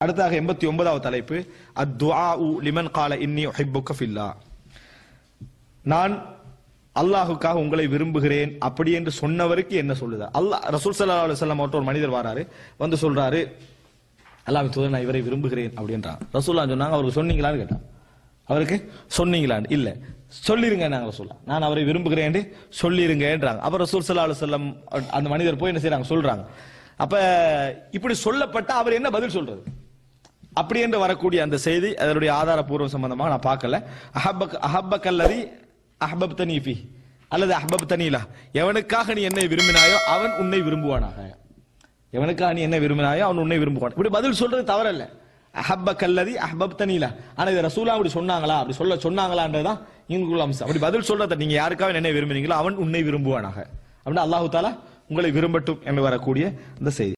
அடுத்ததாக எண்பத்தி ஒன்பதாவது தலைப்பு அத்வாஉ லிமன் கால இன்னி உஹிப்புக்க ஃபில்லா நான் அல்லாஹுக்காக உங்களை விரும்புகிறேன் அப்படி என்று சொன்னவருக்கு என்ன சொல்லுதா அல்லாஹ் ரசூல் ஸல்லல்லாஹு அலைஹி வஸல்லம் அவர்கள் ஒரு மனிதர் வராரு வந்து சொல்றாரு அல்லாஹ் தூதர் நான் இவரை விரும்புகிறேன் அப்படின்றான் ரசூல்லா சொன்னாங்க அவருக்கு சொன்னீங்களான்னு கேட்டான் அவருக்கு சொன்னீங்களான்னு இல்ல சொல்லிருங்க நாங்க சொல்லலாம் நான் அவரை விரும்புகிறேன் சொல்லிருங்கன்றாங்க அப்ப ரசூல் ஸல்லல்லாஹு அலைஹி வஸல்லம் அந்த மனிதர் போய் என்ன செய்றாங்க சொல்றாங்க அப்ப இப்படி சொல்லப்பட்ட அவர் என்ன பதில் சொல்றது அப்படி என்று வரக்கூடிய அந்த செய்தி அதனுடைய ஆதாரபூர்வம் சம்பந்தமாக நான் பார்க்கல அஹப்பக் அஹப்பக் அல்லது அஹபப் தனீஃபி அல்லது அஹபப் தனீலா எவனுக்காக நீ என்னை விரும்பினாயோ அவன் உன்னை விரும்புவானாக எவனுக்காக நீ என்ன விரும்பினாயோ அவன் உன்னை விரும்புவான் இப்படி பதில் சொல்றது தவறல்ல அஹப்பக் அல்லது அஹபப் தனீலா ஆனா இது ரசூலா அப்படி சொன்னாங்களா அப்படி சொல்ல சொன்னாங்களான்றதுதான் இங்குள்ள அம்சம் அப்படி பதில் சொல்றத நீங்க யாருக்காக என்ன விரும்புறீங்களோ அவன் உன்னை விரும்புவானாக அப்படின்னு அல்லாஹு தாலா உங்களை விரும்பட்டும் என்று வரக்கூடிய அந்த செய்தி